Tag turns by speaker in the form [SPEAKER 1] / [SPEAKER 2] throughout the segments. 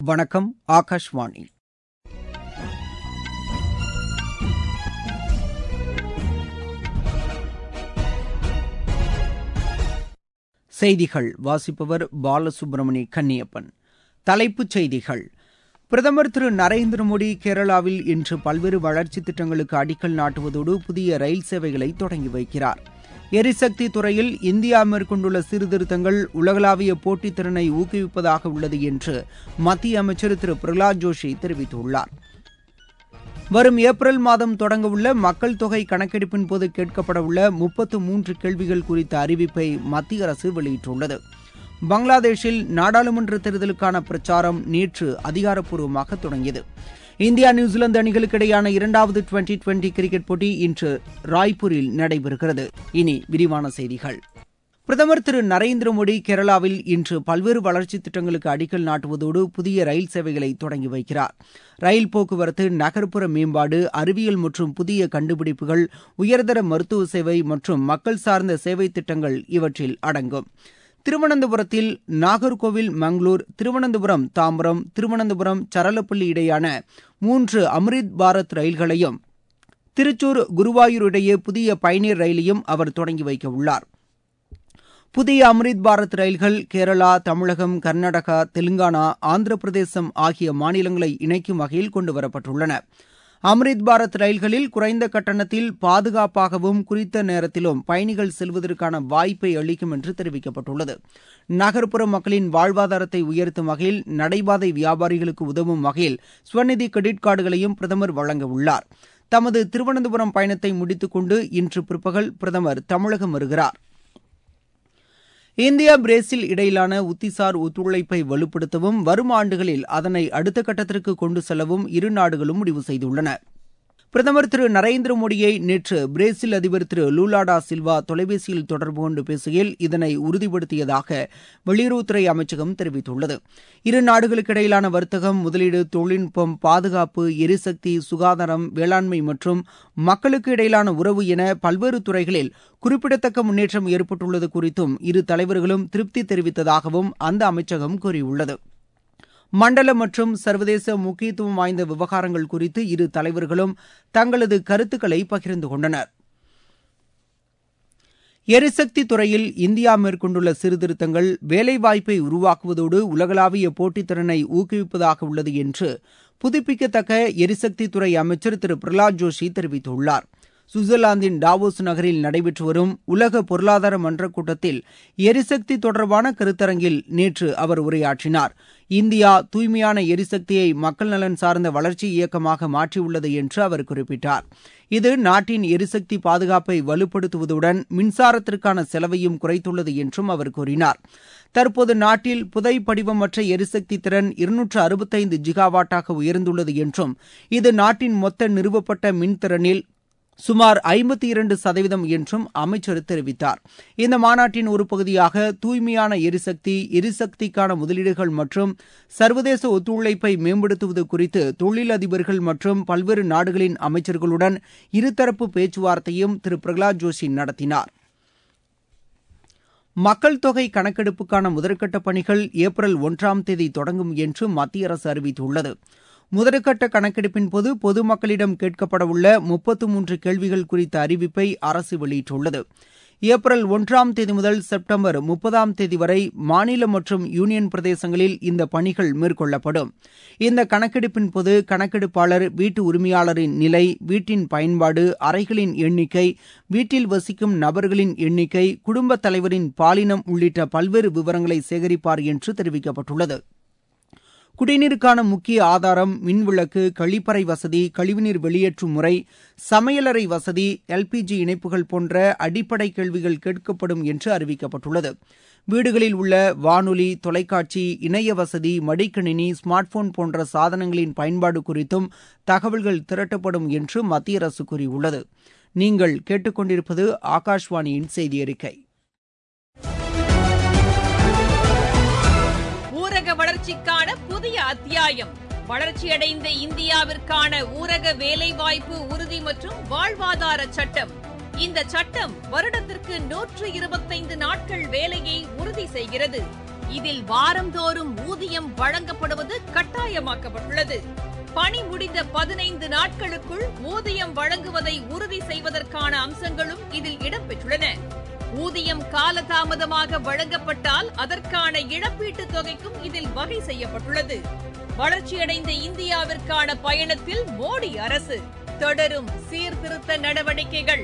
[SPEAKER 1] வணக்கம் ஆகாஷ்வாணி செய்திகள் வாசிப்பவர் பாலசுப்ரமணி கன்னியப்பன் தலைப்புச் செய்திகள் பிரதமர் திரு நரேந்திர மோடி கேரளாவில் இன்று பல்வேறு வளர்ச்சித் திட்டங்களுக்கு அடிக்கல் நாட்டுவதோடு புதிய ரயில் சேவைகளை தொடங்கி வைக்கிறார் எரிசக்தி துறையில் இந்தியா மேற்கொண்டுள்ள சீர்திருத்தங்கள் உலகளாவிய போட்டித் திறனை ஊக்குவிப்பதாக உள்ளது என்று மத்திய அமைச்சர் திரு பிரகலாத் ஜோஷி தெரிவித்துள்ளார் வரும் ஏப்ரல் மாதம் தொடங்கவுள்ள மக்கள் தொகை கணக்கெடுப்பின் போது கேட்கப்படவுள்ள முப்பத்து மூன்று கேள்விகள் குறித்த அறிவிப்பை மத்திய அரசு வெளியிட்டுள்ளது பங்களாதேஷில் நாடாளுமன்ற தேர்தலுக்கான பிரச்சாரம் நேற்று அதிகாரப்பூர்வமாக தொடங்கியது இந்தியா நியூசிலாந்து அணிகளுக்கு இடையேயான இரண்டாவது டுவெண்டி டுவெண்டி கிரிக்கெட் போட்டி இன்று ராய்ப்பூரில் நடைபெறுகிறது இனி விரிவான செய்திகள் பிரதமர் திரு நரேந்திர மோடி கேரளாவில் இன்று பல்வேறு வளர்ச்சித் திட்டங்களுக்கு அடிக்கல் நாட்டுவதோடு புதிய ரயில் சேவைகளை தொடங்கி வைக்கிறார் ரயில் போக்குவரத்து நகர்ப்புற மேம்பாடு அறிவியல் மற்றும் புதிய கண்டுபிடிப்புகள் உயர்தர மருத்துவ சேவை மற்றும் மக்கள் சார்ந்த சேவை திட்டங்கள் இவற்றில் அடங்கும் திருவனந்தபுரத்தில் நாகர்கோவில் மங்களூர் திருவனந்தபுரம் தாம்பரம் திருவனந்தபுரம் சரலப்பள்ளி இடையான மூன்று அம்ரித் பாரத் ரயில்களையும் திருச்சூர் குருவாயூர் இடையே புதிய பயணியர் ரயிலையும் அவர் தொடங்கி வைக்க உள்ளார் புதிய அம்ரித் பாரத் ரயில்கள் கேரளா தமிழகம் கர்நாடகா தெலுங்கானா ஆந்திர பிரதேசம் ஆகிய மாநிலங்களை இணைக்கும் வகையில் கொண்டுவரப்பட்டுள்ளன அம்ரித் பாரத் ரயில்களில் குறைந்த கட்டணத்தில் பாதுகாப்பாகவும் குறித்த நேரத்திலும் பயணிகள் செல்வதற்கான வாய்ப்பை அளிக்கும் என்று தெரிவிக்கப்பட்டுள்ளது நகர்ப்புற மக்களின் வாழ்வாதாரத்தை உயர்த்தும் வகையில் நடைபாதை வியாபாரிகளுக்கு உதவும் வகையில் ஸ்வநிதி கிரெடிட் கார்டுகளையும் பிரதமர் வழங்க உள்ளார் தமது திருவனந்தபுரம் பயணத்தை முடித்துக் கொண்டு இன்று பிற்பகல் பிரதமர் தமிழகம் வருகிறார் இந்தியா பிரேசில் இடையிலான உத்திசார் ஒத்துழைப்பை வலுப்படுத்தவும் வரும் ஆண்டுகளில் அதனை அடுத்த கட்டத்திற்கு கொண்டு செல்லவும் இரு நாடுகளும் முடிவு செய்துள்ளன பிரதமர் திரு நரேந்திர மோடியை நேற்று பிரேசில் அதிபர் திரு லூலாடா சில்வா தொலைபேசியில் தொடர்பு கொண்டு பேசுகையில் இதனை உறுதிப்படுத்தியதாக வெளியுறவுத்துறை அமைச்சகம் தெரிவித்துள்ளது இரு நாடுகளுக்கு இடையிலான வர்த்தகம் முதலீடு தொழில்நுட்பம் பாதுகாப்பு எரிசக்தி சுகாதாரம் வேளாண்மை மற்றும் மக்களுக்கு இடையிலான உறவு என பல்வேறு துறைகளில் குறிப்பிடத்தக்க முன்னேற்றம் ஏற்பட்டுள்ளது குறித்தும் இரு தலைவர்களும் திருப்தி தெரிவித்ததாகவும் அந்த அமைச்சகம் கூறியுள்ளது மண்டல மற்றும் சர்வதேச முக்கியத்துவம் வாய்ந்த விவகாரங்கள் குறித்து இரு தலைவர்களும் தங்களது கருத்துக்களை பகிர்ந்து கொண்டனர் எரிசக்தி துறையில் இந்தியா மேற்கொண்டுள்ள சீர்திருத்தங்கள் வேலைவாய்ப்பை உருவாக்குவதோடு உலகளாவிய போட்டித்திறனை ஊக்குவிப்பதாக உள்ளது என்று புதுப்பிக்கத்தக்க எரிசக்தி துறை அமைச்சர் திரு பிரகலாத் ஜோஷி தெரிவித்துள்ளார் சுவிட்சர்லாந்தின் டாவோஸ் நகரில் நடைபெற்று வரும் உலக பொருளாதார மன்ற கூட்டத்தில் எரிசக்தி தொடர்பான கருத்தரங்கில் நேற்று அவர் உரையாற்றினார் இந்தியா தூய்மையான எரிசக்தியை மக்கள் நலன் சார்ந்த வளர்ச்சி இயக்கமாக மாற்றியுள்ளது என்று அவர் குறிப்பிட்டார் இது நாட்டின் எரிசக்தி பாதுகாப்பை வலுப்படுத்துவதுடன் மின்சாரத்திற்கான செலவையும் குறைத்துள்ளது என்றும் அவர் கூறினார் தற்போது நாட்டில் புதை படிவமற்ற எரிசக்தி திறன் இருநூற்று அறுபத்தைந்து ஜிகாவாட்டாக உயர்ந்துள்ளது என்றும் இது நாட்டின் மொத்த நிறுவப்பட்ட மின்திறனில் சுமார் ஐம்பத்தி இரண்டு சதவீதம் என்றும் அமைச்சர் தெரிவித்தார் இந்த மாநாட்டின் ஒரு பகுதியாக தூய்மையான எரிசக்தி எரிசக்திக்கான முதலீடுகள் மற்றும் சர்வதேச ஒத்துழைப்பை மேம்படுத்துவது குறித்து தொழிலதிபர்கள் மற்றும் பல்வேறு நாடுகளின் அமைச்சர்களுடன் இருதரப்பு பேச்சுவார்த்தையும் திரு பிரகலாத் ஜோஷி நடத்தினார் மக்கள் தொகை கணக்கெடுப்புக்கான முதற்கட்ட பணிகள் ஏப்ரல் ஒன்றாம் தேதி தொடங்கும் என்று மத்திய அரசு அறிவித்துள்ளது முதற்கட்ட கணக்கெடுப்பின் போது பொதுமக்களிடம் கேட்கப்படவுள்ள முப்பத்து மூன்று கேள்விகள் குறித்த அறிவிப்பை அரசு வெளியிட்டுள்ளது ஏப்ரல் ஒன்றாம் தேதி முதல் செப்டம்பர் முப்பதாம் தேதி வரை மாநில மற்றும் யூனியன் பிரதேசங்களில் இந்த பணிகள் மேற்கொள்ளப்படும் இந்த கணக்கெடுப்பின் போது கணக்கெடுப்பாளர் வீட்டு உரிமையாளரின் நிலை வீட்டின் பயன்பாடு அறைகளின் எண்ணிக்கை வீட்டில் வசிக்கும் நபர்களின் எண்ணிக்கை குடும்பத் தலைவரின் பாலினம் உள்ளிட்ட பல்வேறு விவரங்களை சேகரிப்பார் என்று தெரிவிக்கப்பட்டுள்ளது குடிநீருக்கான முக்கிய ஆதாரம் மின்விளக்கு கழிப்பறை வசதி கழிவுநீர் வெளியேற்றும் முறை சமையலறை வசதி எல்பிஜி இணைப்புகள் போன்ற அடிப்படை கேள்விகள் கேட்கப்படும் என்று அறிவிக்கப்பட்டுள்ளது வீடுகளில் உள்ள வானொலி தொலைக்காட்சி இணைய வசதி மடிக்கணினி ஸ்மார்ட் போன் போன்ற சாதனங்களின் பயன்பாடு குறித்தும் தகவல்கள் திரட்டப்படும் என்று மத்திய அரசு கூறியுள்ளது நீங்கள் கேட்டுக்கொண்டிருப்பது ஆகாஷ்வாணியின் செய்தி அறிக்கை
[SPEAKER 2] ஊரக வளர்ச்சிக்கான புதிய அத்தியாயம் வளர்ச்சியடைந்த இந்தியாவிற்கான ஊரக வேலைவாய்ப்பு உறுதி மற்றும் வாழ்வாதார சட்டம் இந்த சட்டம் வருடத்திற்கு நூற்று இருபத்தைந்து நாட்கள் வேலையை உறுதி செய்கிறது இதில் வாரந்தோறும் ஊதியம் வழங்கப்படுவது கட்டாய கட்டாயமாக்கப்பட்டுள்ளது பணி முடிந்த பதினைந்து நாட்களுக்குள் ஊதியம் வழங்குவதை உறுதி செய்வதற்கான அம்சங்களும் இதில் இடம்பெற்றுள்ளன ஊதியம் காலதாமதமாக வழங்கப்பட்டால் அதற்கான இழப்பீட்டுத் தொகைக்கும் இதில் வகை செய்யப்பட்டுள்ளது வளர்ச்சியடைந்த இந்தியாவிற்கான பயணத்தில் மோடி அரசு தொடரும் சீர்திருத்த நடவடிக்கைகள்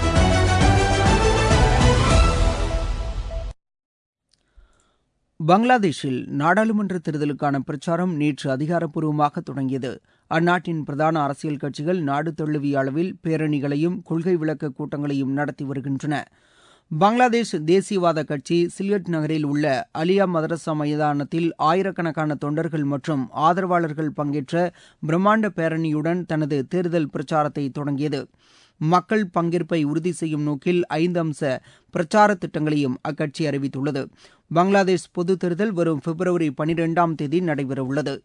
[SPEAKER 1] பங்களாதேஷில் நாடாளுமன்ற தேர்தலுக்கான பிரச்சாரம் நேற்று அதிகாரப்பூர்வமாக தொடங்கியது அந்நாட்டின் பிரதான அரசியல் கட்சிகள் நாடு தழுவிய அளவில் பேரணிகளையும் கொள்கை விளக்க கூட்டங்களையும் நடத்தி வருகின்றன பங்களாதேஷ் தேசியவாத கட்சி சில்கட் நகரில் உள்ள அலியா மதரசா மைதானத்தில் ஆயிரக்கணக்கான தொண்டர்கள் மற்றும் ஆதரவாளர்கள் பங்கேற்ற பிரம்மாண்ட பேரணியுடன் தனது தேர்தல் பிரச்சாரத்தை தொடங்கியது மக்கள் பங்கேற்பை உறுதி செய்யும் நோக்கில் ஐந்து அம்ச பிரச்சார திட்டங்களையும் அக்கட்சி அறிவித்துள்ளது பங்களாதேஷ் பொதுத் தேர்தல் வரும் பிப்ரவரி பனிரெண்டாம் தேதி நடைபெறவுள்ளது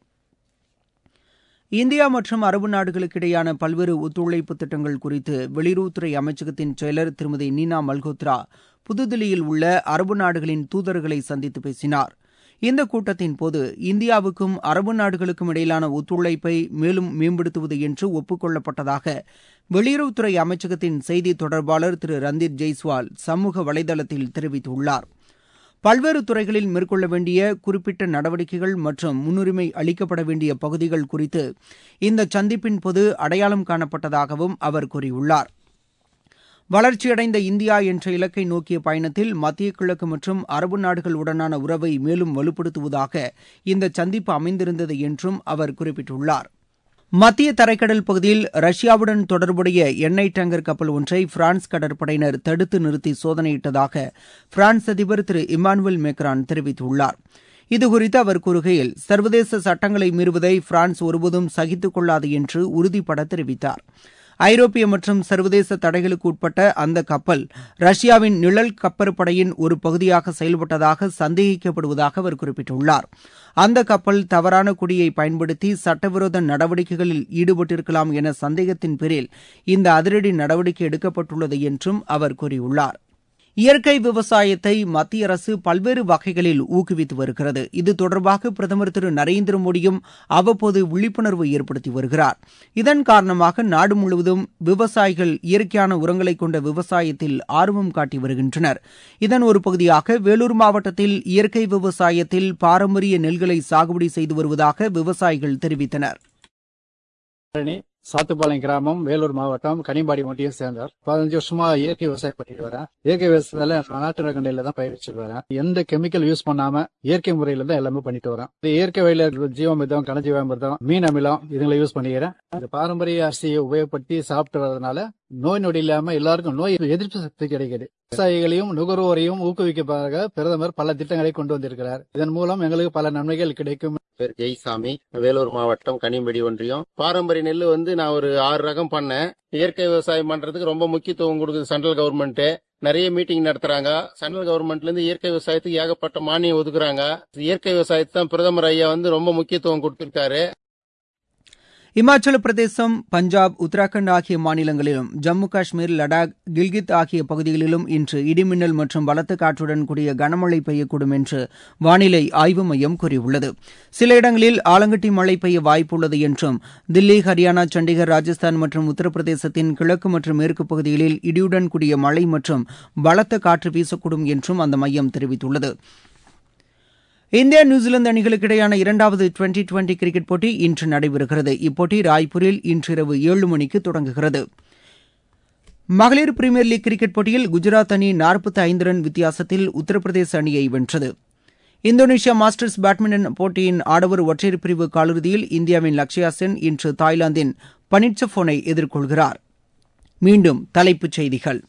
[SPEAKER 1] இந்தியா மற்றும் அரபு நாடுகளுக்கு இடையேயான பல்வேறு ஒத்துழைப்பு திட்டங்கள் குறித்து வெளியுறவுத்துறை அமைச்சகத்தின் செயலர் திருமதி நீனா மல்கோத்ரா புதுதில்லியில் உள்ள அரபு நாடுகளின் தூதர்களை சந்தித்து பேசினார் இந்த கூட்டத்தின் போது இந்தியாவுக்கும் அரபு நாடுகளுக்கும் இடையிலான ஒத்துழைப்பை மேலும் மேம்படுத்துவது என்று ஒப்புக்கொள்ளப்பட்டதாக வெளியுறவுத்துறை அமைச்சகத்தின் செய்தி தொடர்பாளர் திரு ரந்தீப் ஜெய்ஸ்வால் சமூக வலைதளத்தில் தெரிவித்துள்ளார் பல்வேறு துறைகளில் மேற்கொள்ள வேண்டிய குறிப்பிட்ட நடவடிக்கைகள் மற்றும் முன்னுரிமை அளிக்கப்பட வேண்டிய பகுதிகள் குறித்து இந்த சந்திப்பின் போது அடையாளம் காணப்பட்டதாகவும் அவர் கூறியுள்ளார் வளர்ச்சியடைந்த இந்தியா என்ற இலக்கை நோக்கிய பயணத்தில் மத்திய கிழக்கு மற்றும் அரபு நாடுகளுடனான உறவை மேலும் வலுப்படுத்துவதாக இந்த சந்திப்பு அமைந்திருந்தது என்றும் அவர் குறிப்பிட்டுள்ளார் மத்திய தரைக்கடல் பகுதியில் ரஷ்யாவுடன் தொடர்புடைய எண்ணெய் டேங்கர் கப்பல் ஒன்றை பிரான்ஸ் கடற்படையினர் தடுத்து நிறுத்தி சோதனையிட்டதாக பிரான்ஸ் அதிபர் திரு இமானுவேல் மேக்ரான் தெரிவித்துள்ளார் இதுகுறித்து அவர் கூறுகையில் சர்வதேச சட்டங்களை மீறுவதை பிரான்ஸ் ஒருபோதும் சகித்துக் கொள்ளாது என்று உறுதிபட தெரிவித்தார் ஐரோப்பிய மற்றும் சர்வதேச தடைகளுக்கு உட்பட்ட அந்த கப்பல் ரஷ்யாவின் நிழல் கப்பற்படையின் ஒரு பகுதியாக செயல்பட்டதாக சந்தேகிக்கப்படுவதாக அவர் குறிப்பிட்டுள்ளார் அந்த கப்பல் தவறான கொடியை பயன்படுத்தி சட்டவிரோத நடவடிக்கைகளில் ஈடுபட்டிருக்கலாம் என சந்தேகத்தின் பேரில் இந்த அதிரடி நடவடிக்கை எடுக்கப்பட்டுள்ளது என்றும் அவர் கூறியுள்ளார் இயற்கை விவசாயத்தை மத்திய அரசு பல்வேறு வகைகளில் ஊக்குவித்து வருகிறது இது தொடர்பாக பிரதமர் திரு நரேந்திர மோடியும் அவ்வப்போது விழிப்புணர்வு ஏற்படுத்தி வருகிறார் இதன் காரணமாக நாடு முழுவதும் விவசாயிகள் இயற்கையான உரங்களை கொண்ட விவசாயத்தில் ஆர்வம் காட்டி வருகின்றனர் இதன் ஒரு பகுதியாக வேலூர் மாவட்டத்தில் இயற்கை விவசாயத்தில் பாரம்பரிய நெல்களை சாகுபடி செய்து வருவதாக விவசாயிகள் தெரிவித்தனர்
[SPEAKER 3] சாத்துப்பாளையம் கிராமம் வேலூர் மாவட்டம் கனிம்பாடி ஒன்றியம் சேர்ந்தார் பதினஞ்சு வருஷமா இயற்கை விவசாயம் பண்ணிட்டு வரேன் இயற்கை விவசாயத்துல நாட்டு ரகண்டையில தான் பயிரிச்சுட்டு வரேன் எந்த கெமிக்கல் யூஸ் பண்ணாம இயற்கை முறையில தான் எல்லாமே பண்ணிட்டு வரேன் இந்த இயற்கை வயல ஜீவமிதம் கனஜீவாமிர்தம் மீன் அமிலம் இதுங்களை யூஸ் பண்ணிக்கிறேன் இந்த பாரம்பரிய அரிசியை உபயோகப்படுத்தி சாப்பிட்டு வரதுனால நோய் நொடி இல்லாம எல்லாருக்கும் நோய் எதிர்ப்பு சக்தி கிடைக்குது விவசாயிகளையும் நுகர்வோரையும் ஊக்குவிக்கப்பாக பிரதமர் பல திட்டங்களை கொண்டு வந்திருக்கிறார் இதன் மூலம் எங்களுக்கு பல நன்மைகள் கிடைக்கும்
[SPEAKER 4] பேர் ஜெய்சாமி வேலூர் மாவட்டம் கனிம்படி ஒன்றியம் பாரம்பரிய நெல் வந்து நான் ஒரு ஆறு ரகம் பண்ணேன் இயற்கை விவசாயம் பண்றதுக்கு ரொம்ப முக்கியத்துவம் கொடுக்குது சென்ட்ரல் கவர்மெண்ட் நிறைய மீட்டிங் நடத்துறாங்க சென்ட்ரல் கவர்மெண்ட்ல இருந்து இயற்கை விவசாயத்துக்கு ஏகப்பட்ட மானியம் ஒதுக்குறாங்க இயற்கை விவசாயத்தை தான் பிரதமர் ஐயா வந்து ரொம்ப முக்கியத்துவம் கொடுத்திருக்காரு
[SPEAKER 1] இமாச்சல பிரதேசம் பஞ்சாப் உத்தராகண்ட் ஆகிய மாநிலங்களிலும் ஜம்மு காஷ்மீர் லடாக் கில்கித் ஆகிய பகுதிகளிலும் இன்று இடிமின்னல் மற்றும் பலத்த காற்றுடன் கூடிய கனமழை பெய்யக்கூடும் என்று வானிலை ஆய்வு மையம் கூறியுள்ளது சில இடங்களில் ஆலங்கட்டி மழை பெய்ய வாய்ப்புள்ளது என்றும் தில்லி ஹரியானா சண்டிகர் ராஜஸ்தான் மற்றும் உத்தரப்பிரதேசத்தின் கிழக்கு மற்றும் மேற்கு பகுதிகளில் இடியுடன் கூடிய மழை மற்றும் பலத்த காற்று வீசக்கூடும் என்றும் அந்த மையம் தெரிவித்துள்ளது இந்தியா நியூசிலாந்து அணிகளுக்கு இடையேயான இரண்டாவது டுவெண்டி டுவெண்டி கிரிக்கெட் போட்டி இன்று நடைபெறுகிறது இப்போட்டி ராய்ப்பூரில் இன்றிரவு ஏழு மணிக்கு தொடங்குகிறது மகளிர் பிரீமியர் லீக் கிரிக்கெட் போட்டியில் குஜராத் அணி நாற்பத்தி ஐந்து ரன் வித்தியாசத்தில் உத்தரப்பிரதேச அணியை வென்றது இந்தோனேஷியா மாஸ்டர்ஸ் பேட்மிண்டன் போட்டியின் ஆடவர் ஒற்றையர் பிரிவு காலிறுதியில் இந்தியாவின் லக்ஷயா சென் இன்று தாய்லாந்தின் பனிட்சபோனை எதிர்கொள்கிறார் மீண்டும் தலைப்புச் செய்திகள்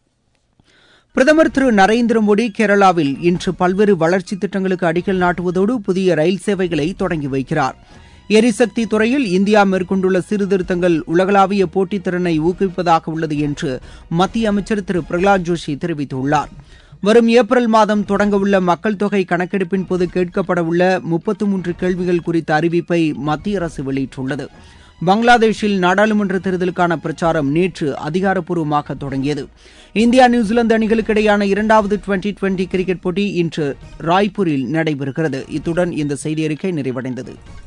[SPEAKER 1] பிரதமர் திரு நரேந்திர மோடி கேரளாவில் இன்று பல்வேறு வளர்ச்சித் திட்டங்களுக்கு அடிக்கல் நாட்டுவதோடு புதிய ரயில் சேவைகளை தொடங்கி வைக்கிறார் எரிசக்தி துறையில் இந்தியா மேற்கொண்டுள்ள சீர்திருத்தங்கள் உலகளாவிய போட்டித் திறனை ஊக்குவிப்பதாக உள்ளது என்று மத்திய அமைச்சர் திரு பிரகலாத் ஜோஷி தெரிவித்துள்ளார் வரும் ஏப்ரல் மாதம் தொடங்கவுள்ள மக்கள் தொகை கணக்கெடுப்பின் போது கேட்கப்படவுள்ள முப்பத்து மூன்று கேள்விகள் குறித்த அறிவிப்பை மத்திய அரசு வெளியிட்டுள்ளது பங்களாதேஷில் நாடாளுமன்ற தேர்தலுக்கான பிரச்சாரம் நேற்று அதிகாரப்பூர்வமாக தொடங்கியது இந்தியா நியூசிலாந்து அணிகளுக்கு இடையேயான இரண்டாவது டுவெண்டி டுவெண்டி கிரிக்கெட் போட்டி இன்று ராய்ப்பூரில் நடைபெறுகிறது இத்துடன் இந்த செய்தியறிக்கை நிறைவடைந்தது